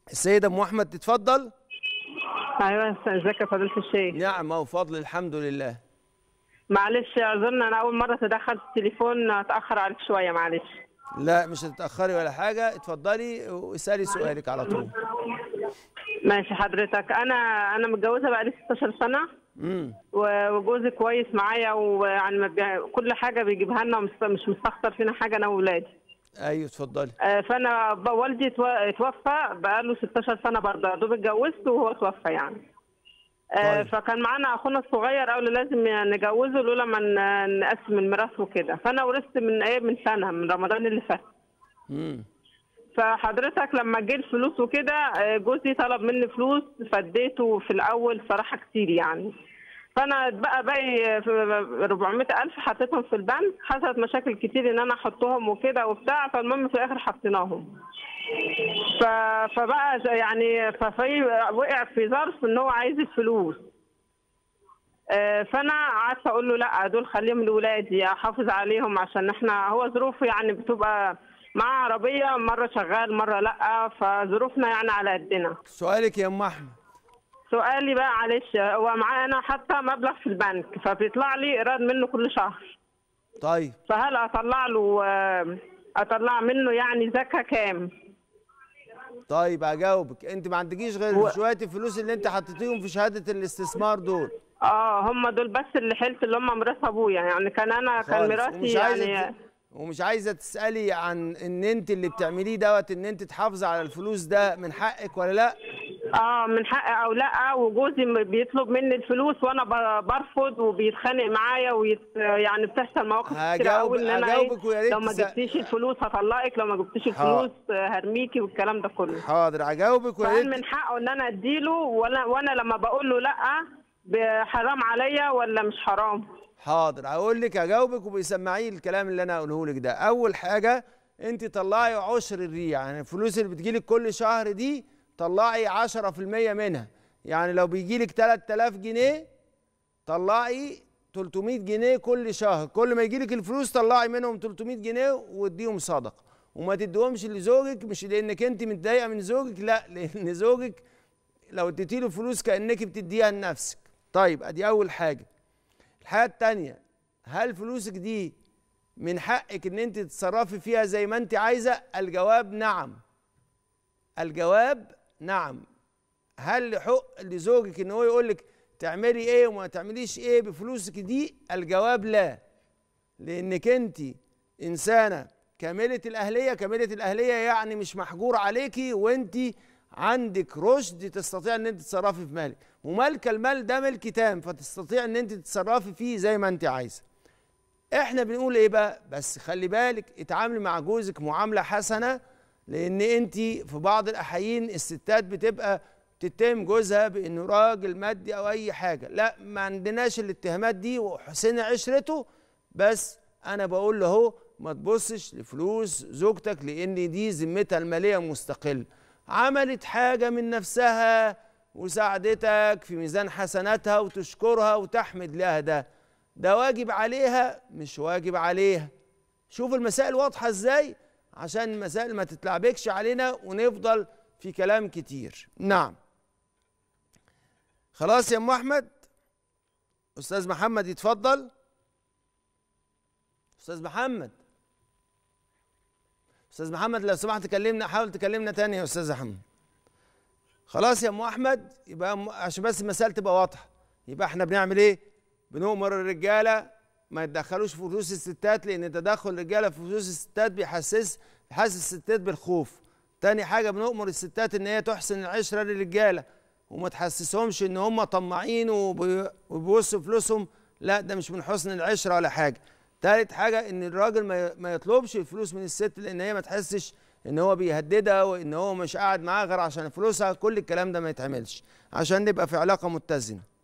السيدة ام احمد تتفضل ايوه ازيك يا فضيله الشيخ نعم او فضل الحمد لله معلش اعذرنا انا اول مره تدخل في التليفون اتاخر عليك شويه معلش لا مش هتتاخري ولا حاجه اتفضلي واسالي سؤالك على طول ماشي حضرتك انا انا متجوزه بقالي 16 سنه امم و- وجوزي كويس معايا ويعني ما بي- كل حاجه بيجيبها لنا ومش مش مستخسر فينا حاجه انا واولادي ايوه اتفضلي آه، فانا ب- والدي تو- اتوفى بقاله 16 سنه برضه يا دوب اتجوزت وهو توفى يعني آه، طيب. فكان معانا اخونا الصغير قالوا لازم نجوزه لولا ما ن- نقسم الميراث وكده فانا ورثت من ايه من سنه من رمضان اللي فات امم فحضرتك لما جه الفلوس وكده آه، جوزي طلب مني فلوس فديته في الاول صراحه كتير يعني فانا بقى باقي في 400 الف حطيتهم في البنك حصلت مشاكل كتير ان انا احطهم وكده وبتاع فالمهم في الاخر حطيناهم ف... فبقى زي- يعني ففي وقع في ظرف ان هو عايز الفلوس آه، فانا قعدت اقول له لا دول خليهم لاولادي احافظ عليهم عشان احنا هو ظروفه يعني بتبقى مع عربيه مره شغال مره لا فظروفنا يعني على قدنا سؤالك يا ام احمد سؤالي بقى معلش هو معايا انا حتى مبلغ في البنك فبيطلع لي ايراد منه كل شهر طيب فهل اطلع له آه، اطلع منه يعني زكاه كام طيب اجاوبك انت ما عندكيش غير و- شويه الفلوس اللي انت حطيتيهم في شهاده الاستثمار دول اه هم دول بس اللي حلت اللي هم ميراث ابويا يعني كان انا كان خالص. ميراثي ومش عايزه يعني ت- ومش عايزه تسالي عن ان انت اللي بتعمليه دوت ان انت تحافظي على الفلوس ده من حقك ولا لا اه من حقي او لا وجوزي م- بيطلب مني الفلوس وانا ب- برفض وبيتخانق معايا ويت يعني بتحصل مواقف كتير هجاوب- قوي ان انا هجاوبك ويا ريت لو ما تسا- جبتيش الفلوس هطلقك لو ما جبتيش الفلوس آه، هرميكي والكلام ده كله حاضر اجاوبك ويا فهل ريت من حقه ان انا اديله ولا وانا لما بقول له لا ب- حرام عليا ولا مش حرام حاضر هقول لك اجاوبك وبيسمعيه الكلام اللي انا هقوله لك ده اول حاجه انت طلعي عشر الريع يعني الفلوس اللي بتجيلك كل شهر دي طلعي 10% منها يعني لو بيجيلك 3000 جنيه طلعي 300 جنيه كل شهر كل ما يجيلك الفلوس طلعي منهم 300 جنيه واديهم صدقه وما تديهمش لزوجك مش لانك انت متضايقه من زوجك لا لان زوجك لو اديتي له فلوس كانك بتديها لنفسك طيب ادي اول حاجه الحاجه التانيه هل فلوسك دي من حقك ان انت تتصرفي فيها زي ما انت عايزه الجواب نعم الجواب نعم هل حق لزوجك ان هو يقول لك تعملي ايه وما تعمليش ايه بفلوسك دي الجواب لا لانك انت انسانه كامله الاهليه كامله الاهليه يعني مش محجور عليكي وانت عندك رشد تستطيع ان انت تتصرفي في مالك ومالك المال ده ملك تام فتستطيع ان انت تتصرفي فيه زي ما انت عايزه احنا بنقول ايه بقى بس خلي بالك اتعاملي مع جوزك معامله حسنه لان انت في بعض الاحايين الستات بتبقى بتتهم جوزها بانه راجل مادي او اي حاجه لا ما عندناش الاتهامات دي وحسن عشرته بس انا بقول له اهو ما تبصش لفلوس زوجتك لان دي ذمتها الماليه مستقل عملت حاجه من نفسها وساعدتك في ميزان حسناتها وتشكرها وتحمد لها ده ده واجب عليها مش واجب عليها شوف المسائل واضحة ازاي عشان المسائل ما تتلعبكش علينا ونفضل في كلام كتير نعم خلاص يا ام احمد استاذ محمد يتفضل استاذ محمد استاذ محمد لو سمحت كلمنا حاول تكلمنا تاني يا استاذ محمد خلاص يا ام احمد يبقى م- عشان بس المسائل تبقى واضحه يبقى احنا بنعمل ايه بنؤمر الرجاله ما يتدخلوش في فلوس الستات لان تدخل الرجاله في فلوس الستات بيحسس بيحسس الستات بالخوف تاني حاجه بنؤمر الستات ان هي تحسن العشره للرجاله وما تحسسهمش ان هم طماعين وبي- وبيبصوا فلوسهم لا ده مش من حسن العشره ولا حاجه تالت حاجه ان الراجل ما ي- ما يطلبش الفلوس من الست لان هي ما تحسش ان هو بيهددها وان هو مش قاعد معاها غير عشان فلوسها كل الكلام ده ما يتعملش عشان نبقى في علاقه متزنه